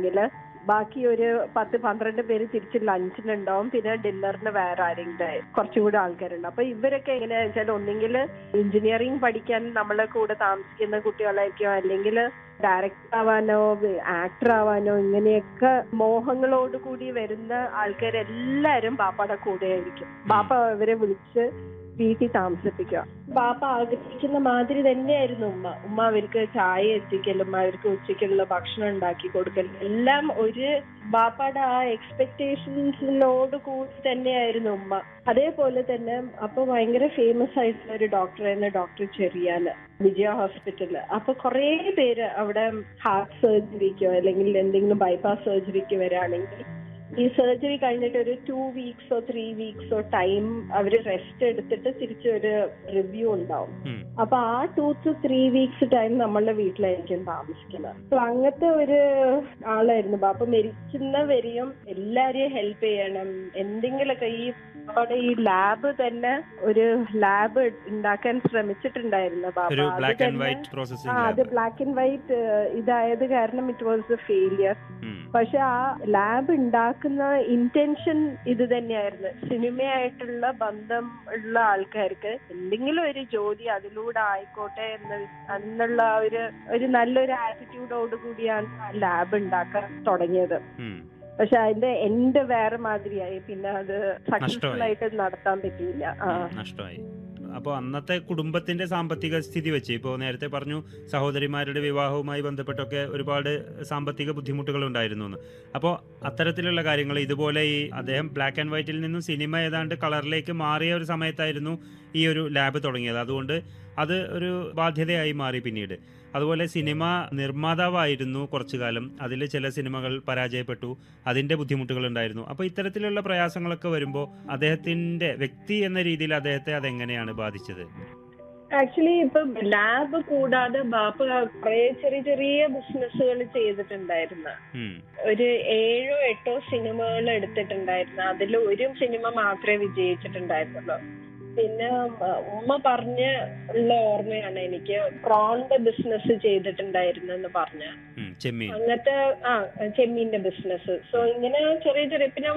ആണെങ്കിൽ ബാക്കി ഒരു പത്ത് പന്ത്രണ്ട് പേര് തിരിച്ച് ലഞ്ചിനുണ്ടാവും പിന്നെ ഡിന്നറിന് വേറെ ആരെങ്കിലും കുറച്ചുകൂടി ആൾക്കാരുണ്ട് അപ്പൊ ഇവരൊക്കെ എങ്ങനെയാ വെച്ചാൽ ഒന്നെങ്കിൽ എഞ്ചിനീയറിംഗ് പഠിക്കാൻ നമ്മളെ കൂടെ താമസിക്കുന്ന കുട്ടികളായിരിക്കും അല്ലെങ്കിൽ ഡയറക്ടർ ആവാനോ ആക്ടർ ആവാനോ ഇങ്ങനെയൊക്കെ മോഹങ്ങളോട് കൂടി വരുന്ന ആൾക്കാരെല്ലാരും ബാപ്പയുടെ കൂടെ ആയിരിക്കും ബാപ്പ അവരെ വിളിച്ച് വീട്ടിൽ താമസിപ്പിക്കുക ബാപ്പ ആഗ്രഹിക്കുന്ന മാതിരി തന്നെയായിരുന്നു ഉമ്മ ഉമ്മ അവർക്ക് ചായ എത്തിക്കലും അവർക്ക് ഉച്ചയ്ക്കുള്ള ഭക്ഷണം ഉണ്ടാക്കി കൊടുക്കലും എല്ലാം ഒരു ബാപ്പയുടെ ആ എക്സ്പെക്ടേഷൻസിനോട് കൂടി തന്നെയായിരുന്നു ഉമ്മ അതേപോലെ തന്നെ അപ്പൊ ഭയങ്കര ഫേമസ് ആയിട്ടുള്ള ഒരു ഡോക്ടറായിരുന്നു ഡോക്ടർ ചെറിയാന് വിജയ ഹോസ്പിറ്റലിൽ അപ്പൊ കുറെ പേര് അവിടെ ഹാർട്ട് സർജറിക്കോ അല്ലെങ്കിൽ എന്തെങ്കിലും ബൈപ്പാസ് സർജറിക്ക് വരാണെങ്കിൽ ഈ സർജറി കഴിഞ്ഞിട്ട് ഒരു ടു വീക്സോ ത്രീ വീക്സോ ടൈം അവര് റെസ്റ്റ് എടുത്തിട്ട് തിരിച്ച് ഒരു റിവ്യൂ ഉണ്ടാവും ഉം. അപ്പൊ ആ two two three weeks time നമ്മളുടെ വീട്ടിലായിരിക്കും താമസിക്കുന്നത് അപ്പൊ അങ്ങനത്തെ ഒരു ആളായിരുന്നു അപ്പൊ മരിക്കുന്നവരെയും എല്ലാരെയും ഹെൽപ്പ് ചെയ്യണം എന്തെങ്കിലുമൊക്കെ ഈ അവിടെ ഈ ലാബ് തന്നെ ഒരു ലാബ് ഉണ്ടാക്കാൻ ശ്രമിച്ചിട്ടുണ്ടായിരുന്നു ബാബ ഒരു അത് ബ്ലാക്ക് ആൻഡ് തന്നെ- വൈറ്റ് ആ പ്രോസസ്സിംഗ് അത് ബ്ലാക്ക് ആൻഡ് വൈറ്റ് ഇതായത് കാരണം ഇറ്റ് വാസ് എ ഫെയിലിയർ പക്ഷെ ആ ലാബ് ഉണ്ടാക്കുന്ന ഇന്റൻഷൻ ഇത് തന്നെയായിരുന്നു സിനിമയായിട്ടുള്ള ബന്ധം ഉള്ള ആൾക്കാർക്ക് എന്തെങ്കിലും ഒരു ജോലി അതിലൂടെ ആയിക്കോട്ടെ എന്ന് എന്നുള്ള ആ ഒരു ഒരു നല്ലൊരു ആറ്റിറ്റ്യൂഡോട് കൂടിയാണ് ആ ലാബ് ഉണ്ടാക്കാൻ തുടങ്ങിയത് പക്ഷെ അതിന്റെ എൻഡ് വേറെ മാതിരിയായി പിന്നെ അത് സക്സസ്ഫുൾ നഷ്ടമായി. ആയിട്ട് നടത്താൻ പറ്റിയില്ല ആ നഷ്ടമായി അപ്പോൾ അന്നത്തെ കുടുംബത്തിന്റെ സാമ്പത്തിക സ്ഥിതി വെച്ച് ഇപ്പോൾ നേരത്തെ പറഞ്ഞു സഹോദരിമാരുടെ വിവാഹവുമായി ബന്ധപ്പെട്ടൊക്കെ ഒരുപാട് സാമ്പത്തിക ബുദ്ധിമുട്ടുകൾ ഉണ്ടായിരുന്നു എന്ന് അപ്പോൾ അത്തരത്തിലുള്ള കാര്യങ്ങൾ ഇതുപോലെ ഈ അദ്ദേഹം ബ്ലാക്ക് ആൻഡ് വൈറ്റിൽ നിന്നും സിനിമ ഏതാണ്ട് കളറിലേക്ക് മാറിയ ഒരു സമയത്തായിരുന്നു ഈ ഒരു ലാബ് തുടങ്ങിയത് അതുകൊണ്ട് അത് ഒരു ബാധ്യതയായി മാറി പിന്നീട് അതുപോലെ സിനിമ നിർമ്മാതാവായിരുന്നു കുറച്ചു കാലം അതിൽ ചില സിനിമകൾ പരാജയപ്പെട്ടു അതിന്റെ ബുദ്ധിമുട്ടുകൾ ഉണ്ടായിരുന്നു അപ്പോൾ ഇത്തരത്തിലുള്ള പ്രയാസങ്ങളൊക്കെ വരുമ്പോൾ അദ്ദേഹത്തിന്റെ വ്യക്തി എന്ന രീതിയിൽ അദ്ദേഹത്തെ അതെങ്ങനെയാണ് ബാധിച്ചത് ആക്ച്വലി ഇപ്പൊ ലാബ് കൂടാതെ ബാപ്പ കുറെ ചെറിയ ചെറിയ ബിസിനസ്സുകൾ ചെയ്തിട്ടുണ്ടായിരുന്നു ഉം, ഒരു ഏഴോ എട്ടോ സിനിമകൾ എടുത്തിട്ടുണ്ടായിരുന്നു അതിൽ ഒരു സിനിമ മാത്രമേ വിജയിച്ചിട്ടുണ്ടായിരുന്നുള്ളൂ പിന്നെ ഉം, ഉമ്മ പറഞ്ഞ ഉള്ള ഓർമ്മയാണ് എനിക്ക് പ്രോണിന്റെ ബിസിനസ് ചെയ്തിട്ടുണ്ടായിരുന്നെന്ന് പറഞ്ഞ ഉം, ചെമ്മീൻ അങ്ങനത്തെ ആ ചെമ്മീന്റെ ബിസിനസ് സോ ഇങ്ങനെ ചെറിയ ചെറിയ പിന്നെ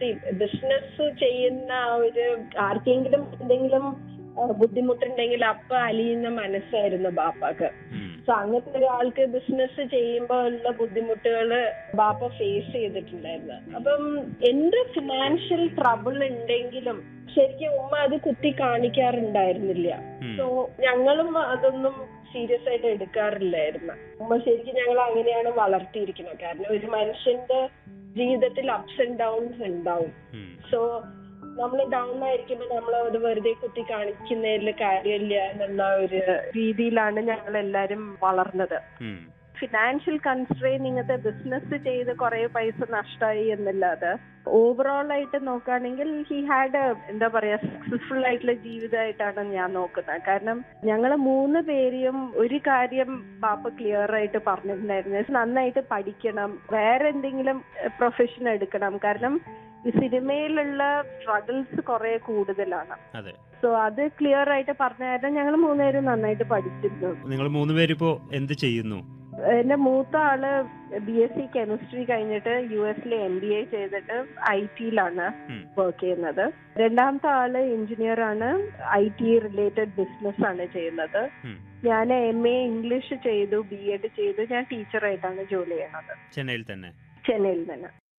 ബിസിനസ് ചെയ്യുന്ന ആ ഒരു ആർക്കെങ്കിലും എന്തെങ്കിലും ആ, ബുദ്ധിമുട്ടുണ്ടെങ്കിൽ അപ്പൊ അലിയുന്ന മനസ്സായിരുന്നു ബാപ്പാക്ക് ഉം, സോ അങ്ങനത്തെ ഒരാൾക്ക് ബിസിനസ് ചെയ്യുമ്പോൾ ഉള്ള ബുദ്ധിമുട്ടുകള് ബാപ്പ ഫേസ് ചെയ്തിട്ടുണ്ടായിരുന്നു അപ്പം എന്ത് ഫിനാൻഷ്യൽ ട്രബിൾ ഉണ്ടെങ്കിലും ശരിക്കും ഉമ്മ അത് കുത്തി കാണിക്കാറുണ്ടായിരുന്നില്ല ഉം, സോ ഞങ്ങളും അതൊന്നും സീരിയസ് ആയിട്ട് എടുക്കാറില്ലായിരുന്നു ഉമ്മ ശരിക്കും ഞങ്ങൾ അങ്ങനെയാണ് വളർത്തിയിരിക്കുന്നത് കാരണം ഒരു മനുഷ്യന്റെ ജീവിതത്തിൽ അപ്സ് ആൻഡ് ഡൗൺസ് ഉണ്ടാവും ഉം, സോ നമ്മൾ ഡൗൺ ആയിരിക്കുമ്പോൾ നമ്മൾ അത് വെറുതെ കുത്തി കാണിക്കുന്നതിൽ കാര്യമില്ല എന്നുള്ള ഒരു രീതിയിലാണ് ഞങ്ങൾ എല്ലാരും വളർന്നത് ഉം, ഫിനാൻഷ്യൽ കൺസ്ട്രെയിൻ ഇങ്ങനത്തെ ബിസിനസ് ചെയ്ത് കുറെ പൈസ നഷ്ടമായി എന്നല്ലാതെ ഓവറോൾ ആയിട്ട് നോക്കുകയാണെങ്കിൽ ഹി ഹാഡ് എന്താ പറയാ സക്സസ്ഫുൾ ആയിട്ടുള്ള ജീവിതമായിട്ടാണ് ഞാൻ നോക്കുന്നത് കാരണം ഞങ്ങൾ മൂന്ന് പേരെയും ഒരു കാര്യം പാപ്പ ക്ലിയർ ആയിട്ട് പറഞ്ഞിട്ടുണ്ടായിരുന്നു നന്നായിട്ട് പഠിക്കണം വേറെ എന്തെങ്കിലും പ്രൊഫഷൻ എടുക്കണം കാരണം ഈ സിനിമയിലുള്ള സ്ട്രഗിൾസ് കുറെ കൂടുതലാണ് അതെ സോ അത് ക്ലിയർ ആയിട്ട് പറഞ്ഞ കാരണം ഞങ്ങൾ മൂന്നുപേരും നന്നായിട്ട് പഠിച്ചിരുന്നു നിങ്ങൾ മൂന്ന് പേരിപ്പോ എന്ത് ചെയ്യുന്നു എന്റെ മൂത്ത ആള് ബി എസ് സി കെമിസ്ട്രി കഴിഞ്ഞിട്ട് യു എസിലെ എം ബി എ ചെയ്തിട്ട് ഐ ടിയിലാണ് ഉം. വർക്ക് ചെയ്യുന്നത് രണ്ടാമത്തെ ആള് എഞ്ചിനീയർ ആണ് ഐ ടി റിലേറ്റഡ് ബിസിനസ് ആണ് ചെയ്യുന്നത് ഉം. ഞാൻ എം എ ഇംഗ്ലീഷ് ചെയ്തു ബി എഡ് ചെയ്തു ഞാൻ ടീച്ചറായിട്ടാണ് ജോലി ചെയ്യുന്നത് ചെന്നൈയിൽ തന്നെ ചെന്നൈയിൽ തന്നെ